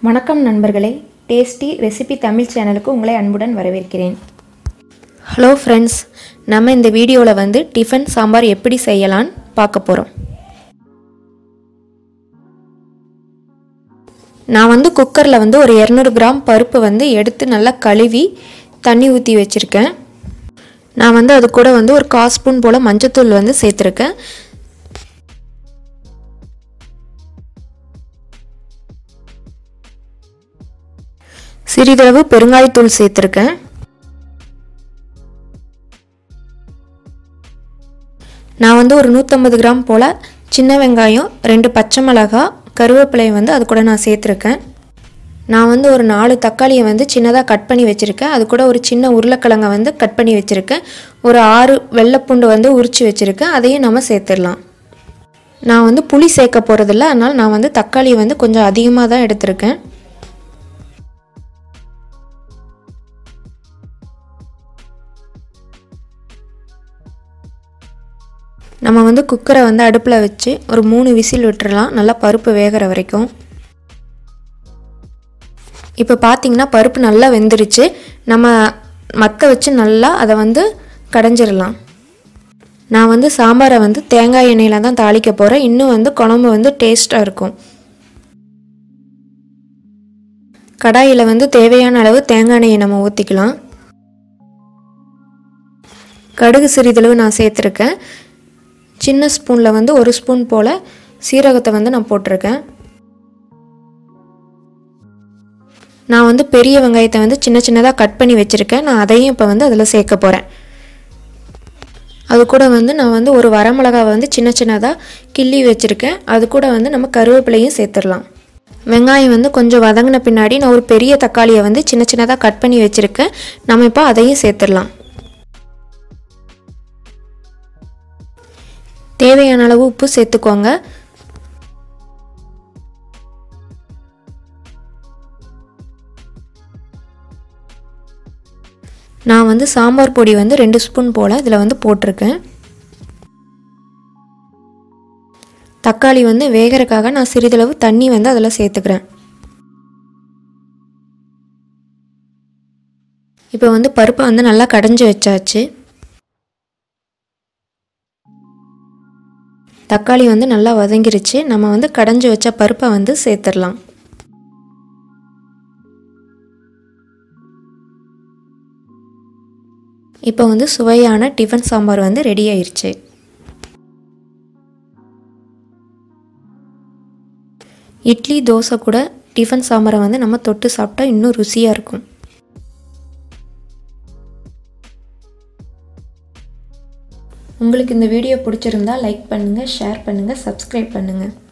வணக்கம் நண்பர்களே tasty recipe Tamil சேனலுக்கு உங்களை அன்புடன் வரவேற்கிறேன் ஹலோ ஃப்ரெண்ட்ஸ் நம்ம இந்த வீடியோவில் வந்து டிஃபன் சாம்பார் எப்படி செய்யலான்னு பார்க்க போகிறோம் நான் வந்து குக்கரில் வந்து ஒரு இரநூறு கிராம் பருப்பு வந்து எடுத்து நல்லா கழுவி தண்ணி ஊற்றி வச்சுருக்கேன் நான் வந்து அது கூட வந்து ஒரு கால் ஸ்பூன் போல் மஞ்சத்தூள் வந்து சேர்த்துருக்கேன் சிறிதளவு பெருங்காயத்தூள் சேர்த்துருக்கேன் நான் வந்து ஒரு நூற்றம்பது கிராம் போல் சின்ன வெங்காயம் ரெண்டு பச்சை மிளகாய் கருவேப்பிலையை வந்து அது கூட நான் சேர்த்துருக்கேன் நான் வந்து ஒரு நாலு தக்காளியை வந்து சின்னதாக கட் பண்ணி வச்சுருக்கேன் அது கூட ஒரு சின்ன உருளைக்கிழங்கை வந்து கட் பண்ணி வச்சுருக்கேன் ஒரு ஆறு வெள்ளைப்பூண்டு வந்து உரித்து வச்சுருக்கேன் அதையும் நம்ம சேர்த்துடலாம் நான் வந்து புளி சேர்க்க போகிறதில்ல அதனால் நான் வந்து தக்காளியை வந்து கொஞ்சம் அதிகமாக தான் எடுத்திருக்கேன் நம்ம வந்து குக்கரை வந்து அடுப்பில் வச்சு ஒரு மூணு விசில் விட்டுறலாம் நல்லா பருப்பு வேகிற வரைக்கும் இப்போ பார்த்தீங்கன்னா பருப்பு நல்லா வெந்துருச்சு நம்ம மற்ற வச்சு நல்லா அதை வந்து கடைஞ்சிடலாம் நான் வந்து சாம்பாரை வந்து தேங்காய் எண்ணெயில் தான் தாளிக்க போகிறேன் இன்னும் வந்து குழம்பு வந்து டேஸ்ட்டாக இருக்கும் கடாயில் வந்து தேவையான அளவு தேங்காய் எண்ணெயை நம்ம ஊற்றிக்கலாம் கடுகு சிறிதளவு நான் சேர்த்துருக்கேன் சின்ன ஸ்பூனில் வந்து ஒரு ஸ்பூன் போல் சீரகத்தை வந்து நான் போட்டிருக்கேன் நான் வந்து பெரிய வெங்காயத்தை வந்து சின்ன சின்னதாக கட் பண்ணி வச்சுருக்கேன் நான் அதையும் இப்போ வந்து அதில் சேர்க்க போகிறேன் அது கூட வந்து நான் வந்து ஒரு வரமிளகாவை வந்து சின்ன சின்னதாக கிள்ளி வச்சுருக்கேன் அது கூட வந்து நம்ம கருவேப்பிலையும் சேர்த்துடலாம் வெங்காயம் வந்து கொஞ்சம் வதங்கின பின்னாடி நான் ஒரு பெரிய தக்காளியை வந்து சின்ன சின்னதாக கட் பண்ணி வச்சுருக்கேன் நம்ம இப்போ அதையும் சேர்த்துடலாம் தேவையான அளவு உப்பு சேர்த்துக்கோங்க நான் வந்து சாம்பார் பொடி வந்து ரெண்டு ஸ்பூன் போல் இதில் வந்து போட்டிருக்கேன் தக்காளி வந்து வேகறக்காக நான் சிறிதளவு தண்ணி வந்து அதில் சேர்த்துக்கிறேன் இப்போ வந்து பருப்பை வந்து நல்லா கடைஞ்சி வச்சாச்சு தக்காளி வந்து நல்லா வதங்கிருச்சு நம்ம வந்து கடைஞ்சி வச்ச பருப்பை வந்து சேர்த்துடலாம் இப்போ வந்து சுவையான டிஃபன் சாம்பார் வந்து ரெடி ஆயிடுச்சு இட்லி தோசை கூட டிஃபன் சாம்பாரை வந்து நம்ம தொட்டு சாப்பிட்டா இன்னும் ருசியாக இருக்கும் உங்களுக்கு இந்த வீடியோ பிடிச்சிருந்தா லைக் பண்ணுங்கள் ஷேர் பண்ணுங்கள் சப்ஸ்கிரைப் பண்ணுங்கள்